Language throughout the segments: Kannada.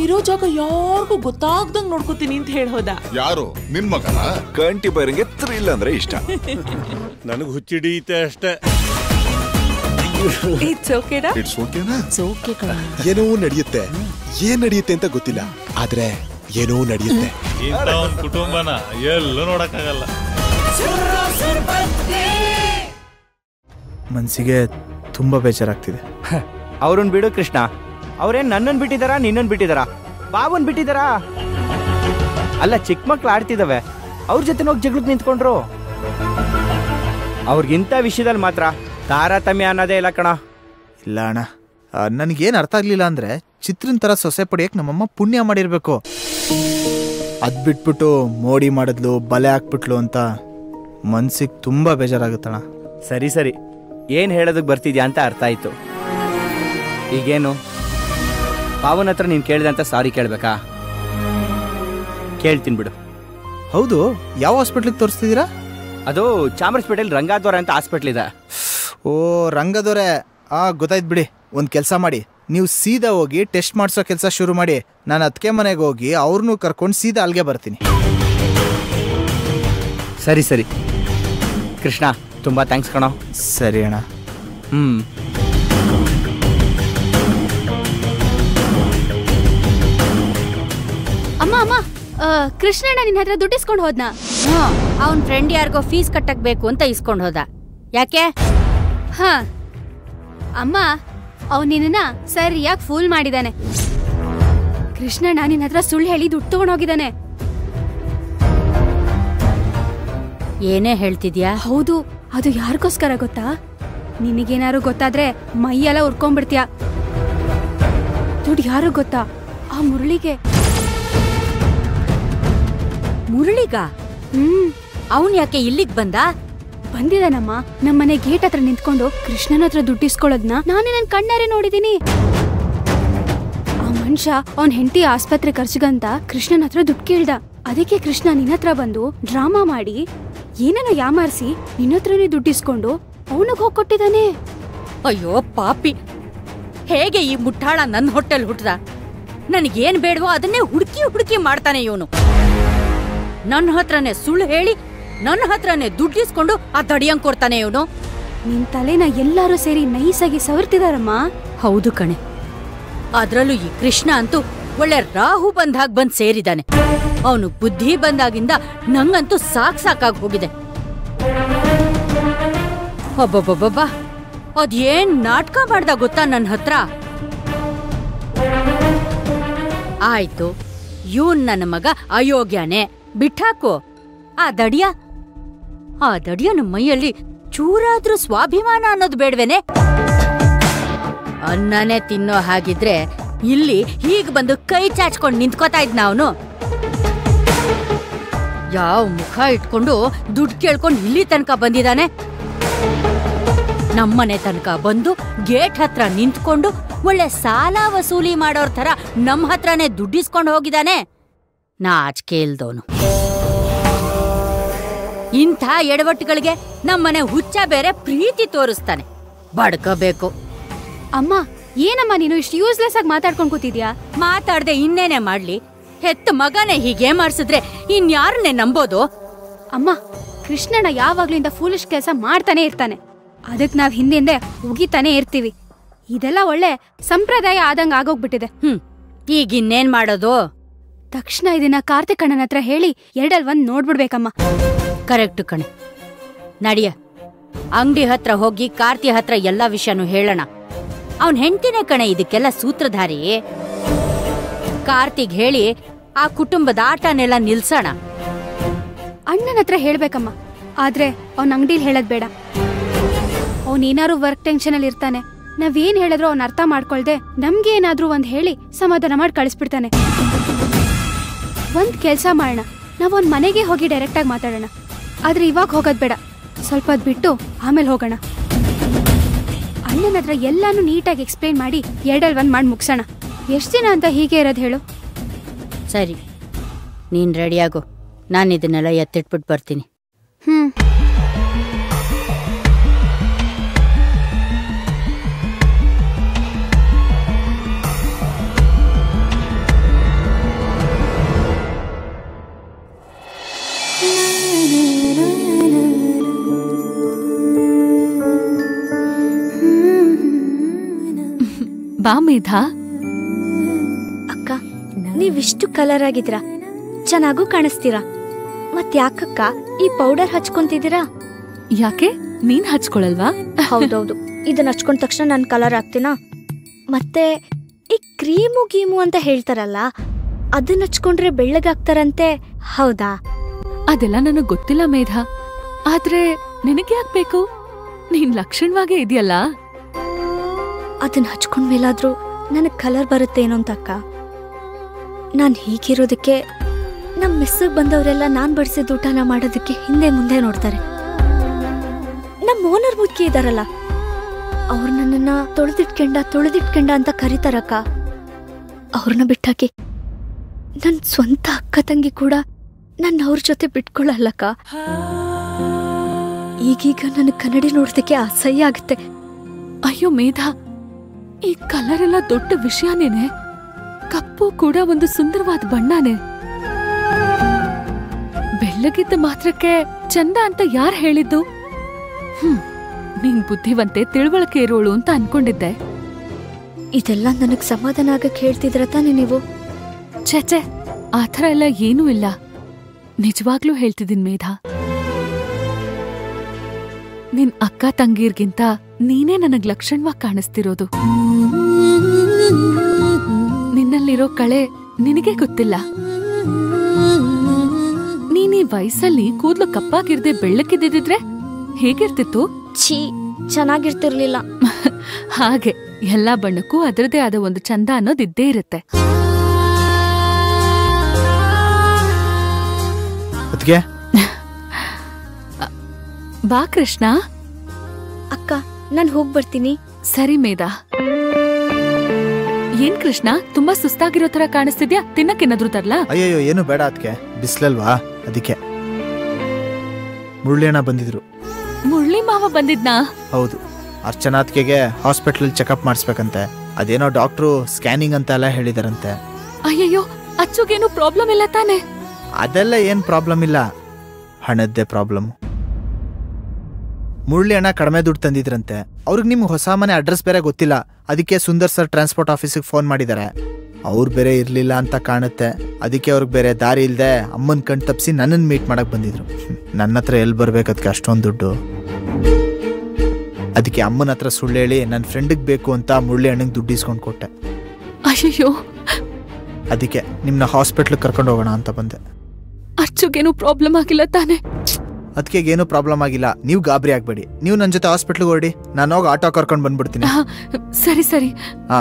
ಇರೋ ಜಾಗ ಯಾರಿಗೂ ಗೊತ್ತಾಗ್ದಂಗ್ ನೋಡ್ಕೋತೀನಿ ಅಂತ ಹೇಳಿ ಹೋದ ಯಾರು ನಿನ್ ಮಗನ ಕಂಟಿ ಬೈರಂಗೆ ಥ್ರಿಲ್ ಅಂದ್ರೆ ಇಷ್ಟ ನನಗೆ ಹುಚ್ಚಿಡಿಯುತ್ತೆ ಅಷ್ಟೇ ಇಟ್ಸ್ ಓಕೆನಾ ಇಟ್ಸ್ ಓಕೆನಾ ಇಟ್ಸ್ ಓಕೆ ಕಣ ಏನೋ ನಡೆಯುತ್ತೆ ಏನ್ ನಡೆಯುತ್ತೆ ಅಂತ ಗೊತ್ತಿಲ್ಲ ಆದ್ರೆ ಏನೋ ನಡೆಯುತ್ತೆ ಇಂಥ ಒಂದು ಕುಟುಂಬನ ಎಲ್ಲೂ ನೋಡಕ್ಕಾಗಲ್ಲ ಮನ್ಸಿಗೆ ತುಂಬಾ ಬೇಜಾರಾಗ್ತಿದೆ ಅವ್ರನ್ನ ಬಿಡು ಕೃಷ್ಣ ಅವ್ರೇನ್ ನನ್ನನ್ ಬಿಟ್ಟಿದಾರಾ ನಿನ್ನನ್ ಬಿಟ್ಟಿದಾರಾ ಬಾಬುನ್ ಬಿಟ್ಟಿದಾರಾ ಅಲ್ಲ ಚಿಕ್ಕ ಮಕ್ಳು ಆಡ್ತಿದಾವೆ ಅವ್ರ ಜೊತೆ ಹೋಗಿ ಜಗಳಕ್ಕೆ ನಿಂತ್ಕೊಂಡ್ರು ಅವ್ರಿಗಿಂತ ವಿಷಯದಲ್ಲಿ ಮಾತ್ರ ತಾರತಮ್ಯ ಅನ್ನೋದೇ ಇಲ್ಲ ಕಣ ಇಲ್ಲ ಅಣ್ಣ ನನಗೇನು ಅರ್ಥ ಆಗ್ಲಿಲ್ಲ ಅಂದ್ರೆ ಚಿತ್ರನ್ ತರ ಸೊಸೆ ಪಡಿಯಕ್ ನಮ್ಮಮ್ಮ ಪುಣ್ಯ ಮಾಡಿರ್ಬೇಕು ಅದ್ ಬಿಟ್ಬಿಟ್ಟು ಮೋಡಿ ಮಾಡಿದ್ಲು ಬಲೆ ಹಾಕ್ಬಿಟ್ಲು ಅಂತ ಮನ್ಸಿಗೆ ತುಂಬಾ ಬೇಜಾರಾಗುತ್ತಣ್ಣ ಸರಿ ಸರಿ ಏನ್ ಹೇಳೋದಕ್ ಬರ್ತಿದ್ಯಾ ಅಂತ ಅರ್ಥ ಆಯ್ತು ಈಗೇನು ಪಾವನ್ ಹತ್ರ ನೀನ್ ಕೇಳಿದಂತ ಸಾರಿ ಕೇಳ್ಬೇಕಾ ಕೇಳ್ತೀನಿ ಬಿಡು ಹೌದು ಯಾವ ಹಾಸ್ಪಿಟ್ಲಿಗೆ ತೋರಿಸ್ತಿದ್ದೀರಾ ಅದು ಚಾಮರಾಜಪೇಟೆಲ್ ರಂಗಾದ್ವಾರ ಅಂತ ಹಾಸ್ಪಿಟ್ಲ್ ಇದೆ ಓ ರಂಗದವ್ರೆ ಆ ಗೊತ್ತಾಯ್ತು ಬಿಡಿ ಒಂದು ಕೆಲಸ ಮಾಡಿ ನೀವು ಸೀದಾ ಹೋಗಿ ಟೆಸ್ಟ್ ಮಾಡಿಸೋ ಕೆಲಸ ಶುರು ಮಾಡಿ ನಾನು ಅದಕ್ಕೆ ಮನೆಗೆ ಹೋಗಿ ಅವ್ರನ್ನೂ ಕರ್ಕೊಂಡು ಸೀದಾ ಅಲ್ಲಿಗೆ ಬರ್ತೀನಿ ಸರಿ ಸರಿ ಕೃಷ್ಣ ತುಂಬಾ ಥ್ಯಾಂಕ್ಸ್ ಕಣೋ ಸರಿ ಅಣ್ಣ ಹ್ಮ್ ಅಮ್ಮ ಅಮ್ಮ ಆ, ಕೃಷ್ಣಣ್ಣ ನಿನ್ನ ಹತ್ರ ದುಡ್ಡಿಸ್ಕೊಂಡು ಹೋದ್ನಾ ಅವನ್ ಫ್ರೆಂಡ್ ಯಾರಿಗೋ ಫೀಸ್ ಕಟ್ಟಕ್ ಬೇಕು ಅಂತ ಇಸ್ಕೊಂಡ್ ಹೋದ ಯಾಕೆ ಹಾ ಅಮ್ಮ ಅವ್ನು ನಿನ್ನ ಸರಿಯಾಗಿ ಫೂಲ್ ಮಾಡಿದಾನೆ ಕೃಷ್ಣಣ್ಣ ನಿನ್ನ ಹತ್ರ ಸುಳ್ಳು ಹೇಳಿ ದುಡ್ಡು ತಗೊಂಡೋಗಿದ್ದಾನೆ ಏನೇ ಹೇಳ್ತಿದ್ಯಾ ಹೌದು ಅದು ಯಾರಿಗೋಸ್ಕರ ಗೊತ್ತಾ ನಿನಗೇನಾರು ಗೊತ್ತಾದ್ರೆ ಮೈಯೆಲ್ಲ ಉರ್ಕೊಂಡ್ಬಿಡ್ತೀಯ ದುಡ್ಡು ಯಾರು ಗೊತ್ತಾ ಆ ಮುರಳಿಗೆ ಮುರಳಿಗ ಹ್ಮ್ ಅವನ್ ಯಾಕೆ ಇಲ್ಲಿಗ್ ಬಂದ ಬಂದಿದ್ದಾನಮ್ಮ ನಮ್ಮನೆ ಗೇಟ್ ಹತ್ರ ನಿಂತ್ಕೊಂಡು ಕೃಷ್ಣನ ಹತ್ರ ದುಡ್ಡಿಸ್ಕೊಳ್ಳೋದ್ನ ನಾನೇ ನನ್ ಕಣ್ಣಾರೆ ನೋಡಿದೀನಿ ಆ ಮನುಷ್ಯ ಅವನ್ ಹೆಂಡತಿ ಆಸ್ಪತ್ರೆ ಖರ್ಚಿಗಂತ ಕೃಷ್ಣನ ಹತ್ರ ದುಡ್ಡು ಕೇಳ್ದ ಅದಕ್ಕೆ ಕೃಷ್ಣ ನಿನ್ನ ಹತ್ರ ಬಂದು ಡ್ರಾಮಾ ಮಾಡಿ ಏನನ್ನ ಯಾಮಾರಿಸಿ ನಿನ್ನ ಹತ್ರನೇ ದುಡ್ಡಿಸ್ಕೊಂಡು ಅವನಿಗೆ ಹೋಗಿ ಕೊಟ್ಟಿದ್ದಾನೆ ಅಯ್ಯೋ ಪಾಪಿ ಹೇಗೆ ಈ ಮುಟ್ಟಾಳ ನನ್ ಹೊಟ್ಟೆಲ್ ಹುಟ್ಟದ ನನಗೇನ್ ಬೇಡವೋ ಅದನ್ನೇ ಹುಡುಕಿ ಹುಡುಕಿ ಮಾಡ್ತಾನೆ ಇವನು ನನ್ನ ಹತ್ರನೇ ಸುಳ್ಳು ಹೇಳಿ ನನ್ನ ಹತ್ರನೇ ದುಡ್ಡಿಸ್ಕೊಂಡು ಆ ತಡಿಯಂಗ್ ಕೊಡ್ತಾನೆ ಇವನು ನಿನ್ ತಲೆನ ಎಲ್ಲಾರು ಸೇರಿ ನೈಸಾಗಿ ಸವರ್ತಿದಾರಮ್ಮ ಹೌದು ಕಣೆ ಅದ್ರಲ್ಲೂ ಈ ಕೃಷ್ಣ ಅಂತೂ ಒಳ್ಳೆ ರಾಹು ಬಂದಾಗ ಬಂದ್ ಸೇರಿದಾನೆ ಅವನು ಬುದ್ಧಿ ಬಂದಾಗಿಂದ ನಂಗಂತೂ ಸಾಕ್ ಸಾಕಾಗ್ ಹೋಗಿದೆ ಒಬ್ಬೊಬ್ಬೊಬ್ಬ ಅದೇನ್ ನಾಟಕ ಮಾಡ್ದ ಗೊತ್ತಾ ನನ್ನ ಹತ್ರ ಆಯ್ತು ಇವನ್ ನನ್ನ ಮಗ ಅಯೋಗ್ಯನೇ ಬಿಟ್ಟಾಕು ಆ ದಡಿಯ ಆ ದಡಿಯನ ಮೈಯಲ್ಲಿ ಚೂರಾದ್ರೂ ಸ್ವಾಭಿಮಾನ ಅನ್ನೋದು ಬೇಡ್ವೇನೆ ಅನ್ನನೇ ತಿನ್ನೋ ಹಾಗಿದ್ರೆ ಇಲ್ಲಿ ಹೀಗ್ ಬಂದು ಕೈ ಚಾಚ್ಕೊಂಡು ನಿಂತ್ಕೋತಾ ಇದ್ನ ಅವನು ಯಾವ ಮುಖ ಇಟ್ಕೊಂಡು ದುಡ್ಡು ಕೇಳ್ಕೊಂಡು ಇಲ್ಲಿ ತನಕ ಬಂದಿದ್ದಾನೆ ನಮ್ಮನೆ ತನಕ ಬಂದು ಗೇಟ್ ಹತ್ರ ನಿಂತ್ಕೊಂಡು ಒಳ್ಳೆ ಸಾಲ ವಸೂಲಿ ಮಾಡೋರ್ ತರ ನಮ್ ಹತ್ರನೇ ದುಡ್ಡಿಸ್ಕೊಂಡು ಹೋಗಿದ್ದಾನೆ ನಾಚಿಕೆ ಇಲ್ದೋನು ಇಂಥ ಎಡವಟ್ಟುಗಳಿಗೆ ನಮ್ಮನೆ ಹುಚ್ಚ ಬೇರೆ ಪ್ರೀತಿ ತೋರಿಸ್ತಾನೆ ಬಡ್ಕೋಬೇಕು ಅಮ್ಮ ಏನಮ್ಮ ನೀನು ಇಷ್ಟು ಯೂಸ್ಲೆಸ್ ಆಗಿ ಮಾತಾಡ್ಕೊಂಡ್ ಕೂತಿದ್ಯಾ ಮಾತಾಡ್ದೆ ಇನ್ನೇನೆ ಮಾಡ್ಲಿ ಹೆತ್ತ ಮಗನೇ ಹೀಗೆ ಮಾಡ್ಸಿದ್ರೆ ಇನ್ಯಾರನ್ನೇ ನಂಬೋದು ಅಮ್ಮ ಕೃಷ್ಣಣ್ಣ ಯಾವಾಗ್ಲಿಂದ ಫೂಲಿಶ್ ಕೆಲಸ ಮಾಡ್ತಾನೆ ಇರ್ತಾನೆ ಅದಕ್ ನಾವ್ ಹಿಂದಿಂದೆ ಉಗಿತಾನೆ ಇರ್ತೀವಿ ಇದೆಲ್ಲ ಒಳ್ಳೆ ಸಂಪ್ರದಾಯ ಆದಂಗ ಆಗೋಗ್ಬಿಟ್ಟಿದೆ ಹ್ಮ್ ಈಗ ಇನ್ನೇನ್ ಮಾಡೋದು ತಕ್ಷಣ ಇದನ್ನ ಕಾರ್ತಿಕ್ ಅಣ್ಣನ ಹತ್ರ ಹೇಳಿ ಎರಡಲ್ ಒಂದ್ ನೋಡ್ಬಿಡ್ಬೇಕಮ್ಮ ಕರೆಕ್ಟ್ ಕಣೆ ನಡಿಯ ಅಂಗಡಿ ಹತ್ರ ಹೋಗಿ ಕಾರ್ತಿ ಹತ್ರ ಎಲ್ಲ ವಿಷಯನೂ ಹೇಳೋಣ ಅವನ್ ಹೆಂಡ್ತಿನೇ ಕಣೆ ಇದಕ್ಕೆಲ್ಲ ಸೂತ್ರಧಾರಿ ಕಾರ್ತಿಗ್ ಹೇಳಿ ಆ ಕುಟುಂಬದ ಆಟನೆಲ್ಲ ನಿಲ್ಸೋಣ ಅಣ್ಣನ ಹತ್ರ ಹೇಳ್ಬೇಕಮ್ಮ ಆದ್ರೆ ಅವ್ನ ಅಂಗಡಿಲಿ ಹೇಳದ್ ಬೇಡ ಅವ್ನ್ ಏನಾರು ವರ್ಕ್ ಟೆನ್ಷನ್ ಅಲ್ಲಿ ಇರ್ತಾನೆ ನಾವೇನ್ ಹೇಳಿದ್ರು ಅವ್ನ ಅರ್ಥ ಮಾಡ್ಕೊಳ್ದೆ ನಮ್ಗೆ ಏನಾದ್ರೂ ಒಂದ್ ಹೇಳಿ ಸಮಾಧಾನ ಮಾಡಿ ಕಳಿಸ್ಬಿಡ್ತಾನೆ ಒಂದ್ ಕೆಲ್ಸ ಮಾಡೋಣ ನಾವ್ ಒಂದ್ ಮನೆಗೆ ಹೋಗಿ ಡೈರೆಕ್ಟ್ ಆಗಿ ಮಾತಾಡೋಣ ಆದ್ರೆ ಇವಾಗ ಹೋಗೋದ್ ಬೇಡ ಸ್ವಲ್ಪ ಹೊತ್ ಬಿಟ್ಟು ಆಮೇಲೆ ಹೋಗೋಣ ಅಣ್ಣನ ಹತ್ರ ಎಲ್ಲಾನು ನೀಟಾಗಿ ಎಕ್ಸ್ಪ್ಲೈನ್ ಮಾಡಿ ಎರಡಲ್ ಒಂದ್ ಮಾಡಿ ಮುಗ್ಸೋಣ ಎಷ್ಟ್ ದಿನ ಅಂತ ಹೀಗೆ ಇರೋದ್ ಹೇಳು ಸರಿ ನೀನ್ ರೆಡಿಯಾಗು ನಾನು ಇದನ್ನೆಲ್ಲ ಎತ್ತಿಟ್ಬಿಟ್ಟು ಬರ್ತೀನಿ ಹ್ಮ್ ಬಾ ಮೇಧಾ ಅಕ್ಕ ನೀವಿಷ್ಟು ಕಲರ್ ಆಗಿದ್ದೀರಾ ಚೆನ್ನಾಗೂ ಕಾಣಿಸ್ತೀರಾ ಮತ್ ಯಾಕಕ್ಕ ಈ ಪೌಡರ್ ಹಚ್ಕೊಂತಿದ್ದೀರಾ ಯಾಕೆ ನೀನ್ ಹಚ್ಕೊಳಲ್ವಾ ಹೌದೌದು ಇದನ್ನ ಹಚ್ಕೊಂಡ ತಕ್ಷಣ ನಾನು ಕಲರ್ ಆಗ್ತೀನಾ ಮತ್ತೆ ಈ ಕ್ರೀಮು ಗೀಮು ಅಂತ ಹೇಳ್ತಾರಲ್ಲ ಅದನ್ನ ಹಚ್ಕೊಂಡ್ರೆ ಬೆಳ್ಳಗಾಗ್ತಾರಂತೆ ಹೌದಾ ಅದೆಲ್ಲ ನನಗ್ ಗೊತ್ತಿಲ್ಲ ಮೇಧಾ ಆದ್ರೆ ನಿನಗೆ ಯಾಕ್ ಬೇಕು ನೀನ್ ಲಕ್ಷಣವಾಗೇ ಇದೆಯಲ್ಲ ಅದನ್ನ ಹಚ್ಕೊಂಡ್ಮೇಲಾದ್ರೂ ನನಗ್ ಕಲರ್ ಬರುತ್ತೇನೋ ಅಂತ ಅಕ್ಕ ನಾನ್ ಹೀಗಿರೋದಕ್ಕೆ ನಮ್ ಮೆಸ್ಸಿಗೆ ಬಂದವರೆಲ್ಲ ನಾನ್ ಬಡಿಸಿದ ಊಟನ ಮಾಡೋದಕ್ಕೆ ಹಿಂದೆ ಮುಂದೆ ನೋಡ್ತಾರೆ ನಮ್ ಓನರ್ ಮುಖ್ಯ ಇದಾರಲ್ಲ ಅವ್ರು ನನ್ನನ್ನ ತೊಳೆದಿಟ್ಕೊಂಡ ತೊಳೆದಿಟ್ಕೊಂಡ ಅಂತ ಕರೀತಾರಕ್ಕ ಅವ್ರನ್ನ ಬಿಟ್ಟಾಕಿ ನನ್ ಸ್ವಂತ ಅಕ್ಕ ತಂಗಿ ಕೂಡ ನನ್ನ ಅವ್ರ ಜೊತೆ ಬಿಟ್ಕೊಳ್ಳಲ್ಲಕ್ಕ ಈಗೀಗ ನನಗ್ ಕನ್ನಡಿ ನೋಡೋದಕ್ಕೆ ಅಸಹ್ಯ ಆಗುತ್ತೆ ಅಯ್ಯೋ ಮೇಧಾ ಈ ಕಲರ್ ಎಲ್ಲ ದೊಡ್ಡ ವಿಷಯನೇನೆ ಕಪ್ಪು ಕೂಡ ಒಂದು ಸುಂದರವಾದ ಬಣ್ಣನೇ ಬೆಳ್ಳಗಿದ್ದ ಮಾತ್ರಕ್ಕೆ ಚಂದ ಅಂತ ಯಾರ್ ಹೇಳಿದ್ದು ಹ್ಮ್ ನೀನ್ ಬುದ್ಧಿವಂತೆ ತಿಳುವಳಿಕೆ ಇರೋಳು ಅಂತ ಅನ್ಕೊಂಡಿದ್ದೆ ಇದೆಲ್ಲ ನನಗ್ ಸಮಾಧಾನ ಆಗಕ್ ಹೇಳ್ತಿದ್ರ ತಾನೆ ನೀವು ಛೆ ಆ ಥರ ಎಲ್ಲ ಏನೂ ಇಲ್ಲ ನಿಜವಾಗ್ಲೂ ಹೇಳ್ತಿದ್ದೀನಿ ಮೇಧಾ ನಿನ್ ಅಕ್ಕ ತಂಗೀರ್ಗಿಂತ ನೀನೇ ನನಗ್ ಲಕ್ಷಣವಾಗಿ ಕಾಣಿಸ್ತಿರೋದು ನಿನ್ನಲ್ಲಿರೋ ಕಳೆ ನಿನಗೆ ಗೊತ್ತಿಲ್ಲ ನೀನ್ ಈ ವಯಸ್ಸಲ್ಲಿ ಕೂದ್ಲು ಕಪ್ಪಾಗಿರ್ದೆ ಬೆಳ್ಳಕ್ಕಿದ್ದಿದ್ರೆ ಹೇಗಿರ್ತಿತ್ತು ಛೀ ಚೆನ್ನಾಗಿರ್ತಿರ್ಲಿಲ್ಲ ಹಾಗೆ ಎಲ್ಲಾ ಬಣ್ಣಕ್ಕೂ ಅದರದೇ ಆದ ಒಂದು ಚಂದ ಅನ್ನೋದಿದ್ದೇ ಇರುತ್ತೆ ಅದಕ್ಕೆ ಬಾ ಕೃಷ್ಣ ಅಕ್ಕ ನಾನ್ ಹೋಗ್ ಬರ್ತೀನಿ ಸರಿ ಮೇಧಾ ಏನ್ ಕೃಷ್ಣ ತುಂಬಾ ಸುಸ್ತಾಗಿರೋ ತರ ಕಾಣಿಸ್ತಿದ್ಯಾ ತಿನ್ನಕ್ಕೇನಾದ್ರೂ ತರ್ಲಾ ಅಯ್ಯಯ್ಯೋ ಏನು ಬೇಡ ಅದಕ್ಕೆ ಬಿಸ್ಲಲ್ವಾ ಅದಕ್ಕೆ ಮುರುಳಿಯಣ್ಣ ಬಂದಿದ್ರು ಮುಳ್ಳಿ ಮಾವ ಬಂದಿದ್ನಾ ಹೌದು ಅರ್ಚನಾತ್ಗೆಗೆ ಹಾಸ್ಪಿಟ್ಲಲ್ಲಿ ಚೆಕಪ್ ಮಾಡಿಸ್ಬೇಕಂತೆ ಅದೇನೋ ಡಾಕ್ಟ್ರು ಸ್ಕ್ಯಾನಿಂಗ್ ಅಂತ ಎಲ್ಲ ಹೇಳಿದಾರಂತೆ ಅಯ್ಯಯ್ಯೋ ಅಚ್ಚುಗೇನು ಪ್ರಾಬ್ಲಮ್ ಇಲ್ಲ ತಾನೆ ಅದೆಲ್ಲ ಏನ್ ಪ್ರಾಬ್ಲಮ್ ಇಲ್ಲ ಹಣದ್ದೇ ಪ್ರಾಬ್ಲಮ್ ಮುರಳಿ ಅಣ್ಣ ಕಡಿಮೆ ದುಡ್ಡು ತಂದಿದ್ರಂತೆ ಅವ್ರಿಗೆ ನಿಮ್ಗೆ ಹೊಸ ಮನೆ ಅಡ್ರೆಸ್ ಬೇರೆ ಗೊತ್ತಿಲ್ಲ ಅದಕ್ಕೆ ಸುಂದರ್ ಸರ್ ಟ್ರಾನ್ಸ್ಪೋರ್ಟ್ ಆಫೀಸಿಗೆ ಫೋನ್ ಮಾಡಿದ್ದಾರೆ ಅವ್ರು ಬೇರೆ ಇರ್ಲಿಲ್ಲ ಅಂತ ಕಾಣುತ್ತೆ ಅದಕ್ಕೆ ಅವ್ರಿಗೆ ಬೇರೆ ದಾರಿ ಇಲ್ಲದೆ ಅಮ್ಮನ ಕಣ್ ತಪ್ಪಿಸಿ ನನ್ನನ್ನು ಮೀಟ್ ಮಾಡಕ್ ಬಂದಿದ್ರು ಹ್ಮ್, ನನ್ನ ಹತ್ರ ಎಲ್ಲಿ ಬರ್ಬೇಕು ಅದಕ್ಕೆ ಅಷ್ಟೊಂದು ದುಡ್ಡು ಅದಕ್ಕೆ ಅಮ್ಮನ ಹತ್ರ ಸುಳ್ಳು ಹೇಳಿ ನನ್ನ ಫ್ರೆಂಡಿಗೆ ಬೇಕು ಅಂತ ಮುರಳಿ ಅಣ್ಣಂಗೆ ದುಡ್ಡು ಇಸ್ಕೊಂಡು ಕೊಟ್ಟೆ ಅಯ್ಯಯ್ಯೋ ಅದಕ್ಕೆ ನಿಮ್ಮನ್ನ ಹಾಸ್ಪಿಟ್ಲಿಗೆ ಕರ್ಕೊಂಡು ಹೋಗೋಣ ಅಂತ ಬಂದೆ ಅಚ್ಚುಗೇನು ಪ್ರಾಬ್ಲಮ್ ಆಗಿಲ್ಲ ತಾನೆ ಅದಕ್ಕೆ ಏನು ಪ್ರಾಬ್ಲಮ್ ಆಗಿಲ್ಲ ನೀವು ಗಾಬರಿ ಆಗ್ಬೇಡಿ ನೀವು ನನ್ನ ಜೊತೆ ಹಾಸ್ಪಿಟ್ಲಿಗೆ ಹೊರಡಿ ನಾನು ಹೋಗಿ ಆಟೋ ಕರ್ಕೊಂಡು ಬಂದ್ಬಿಡ್ತೀನಿ ಹಾ, ಸರಿ ಸರಿ ಹಾ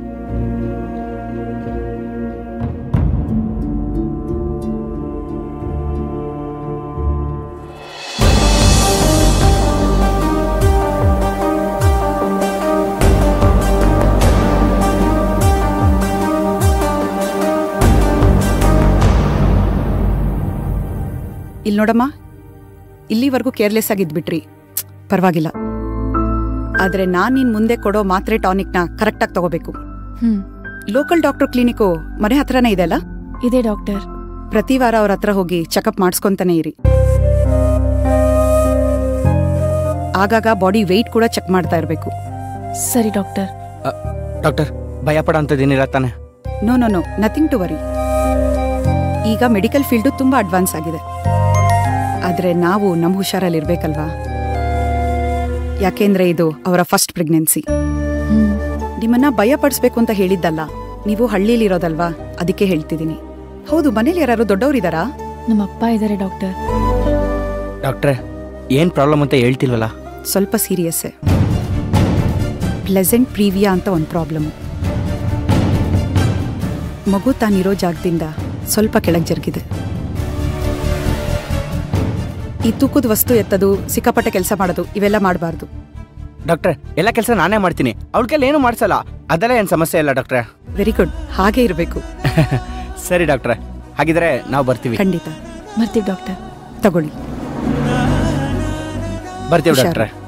ಇಲ್ಲಿ ನೋಡಮ್ಮ ಇಲ್ಲಿವರೆಗೂ ಕೇರ್ಲೆಸ್ ಆಗಿದ್ಬಿಟ್ರಿ ಪರವಾಗಿಲ್ಲ ಆದ್ರೆ ನಾನ್ ನಿನ್ ಮುಂದೆ ಕೊಡೋ ಮಾತ್ರೆ ಟಾನಿಕ್ನ ಕರೆಕ್ಟಾಗಿ ತಗೋಬೇಕು ಹ್ಮ್ ಲೋಕಲ್ ಡಾಕ್ಟರ್ ಕ್ಲಿನಿಕ್ಕು ಮನೆ ಹತ್ರನೇ ಇದೆ ಅಲ್ಲ ಇದೆ ಡಾಕ್ಟರ್ ಪ್ರತಿ ವಾರ ಅವ್ರ ಹತ್ರ ಹೋಗಿ ಚೆಕಪ್ ಮಾಡಿಸ್ಕೊಂತಾನೆ ಇರಿ ಆಗಾಗ ಬಾಡಿ ವೆಯ್ಟ್ ಕೂಡ ಚೆಕ್ ಮಾಡ್ತಾ ಇರಬೇಕು ಸರಿ ಡಾಕ್ಟರ್ ಡಾಕ್ಟರ್ ಭಯ ಪಡೋ ಅಂಥದ್ದೇನಿಲ್ಲ ತಾನೆ no no no nothing to worry ಈಗ ಮೆಡಿಕಲ್ ಫೀಲ್ಡು ತುಂಬಾ ಅಡ್ವಾನ್ಸ್ ಆಗಿದೆ ಆದ್ರೆ ನಾವು ನಮ್ಮ ಹುಷಾರಲ್ಲಿರ್ಬೇಕಲ್ವಾ ಯಾಕೆಂದ್ರೆ ಇದು ಅವರ ಫಸ್ಟ್ ಪ್ರೆಗ್ನೆನ್ಸಿ ನಿಮ್ಮನ್ನ ಭಯ ಪಡಿಸ್ಬೇಕು ಅಂತ ಹೇಳಿದ್ದಲ್ಲ ನೀವು ಹಳ್ಳಿಲಿರೋದಲ್ವಾ ಅದಕ್ಕೆ ಹೇಳ್ತಿದ್ದೀನಿ ಹೌದು ಮನೇಲಿ ಯಾರು ದೊಡ್ಡವರಿದಾರಾ ನಮ್ಮ ಅಪ್ಪ ಇದ್ದಾರೆ ಡಾಕ್ಟರ್ ಡಾಕ್ಟ್ರೆ ಏನು ಪ್ರಾಬ್ಲಮ್ ಅಂತ ಹೇಳ್ತಿಲ್ವಲ್ಲ ಸ್ವಲ್ಪ ಸೀರಿಯಸ್ಸೇ ಪ್ಲೆಸೆಂಟ್ ಪ್ರೀವಿಯಾ ಅಂತ ಒಂದು ಪ್ರಾಬ್ಲಮ್ ಮಗು ತಾನಿರೋ ಜಾಗದಿಂದ ಸ್ವಲ್ಪ ಕೆಳಗೆ ಜರುಗಿದೆ ಈ ತೂಕದ ವಸ್ತು ಎತ್ತದು ಸಿಕ್ಕಾಪಟ್ಟೆ ಕೆಲಸ ಮಾಡೋದು ಇವೆಲ್ಲ ಮಾಡಬಾರ್ದು ಡಾಕ್ಟ್ರೆ ಎಲ್ಲ ಕೆಲಸ ನಾನೇ ಮಾಡ್ತೀನಿ ಅವಳ ಕೈಲಿ ಏನು ಮಾಡ್ಸಲ್ಲ ಅದೆಲ್ಲ ಏನು ಸಮಸ್ಯೆ ಇಲ್ಲ ಡಾಕ್ಟ್ರೆ ವೆರಿ ಗುಡ್ ಹಾಗೆ ಇರಬೇಕು ಸರಿ ಡಾಕ್ಟ್ರೆ ಹಾಗಿದ್ರೆ ನಾವು ಬರ್ತೀವಿ ಖಂಡಿತ ಬರ್ತೀವಿ ಡಾಕ್ಟರ್ ತಗೊಳ್ಳಿ ಬರ್ತೀವಿ ಹುಷಾರು. ಡಾಕ್ಟ್ರೆ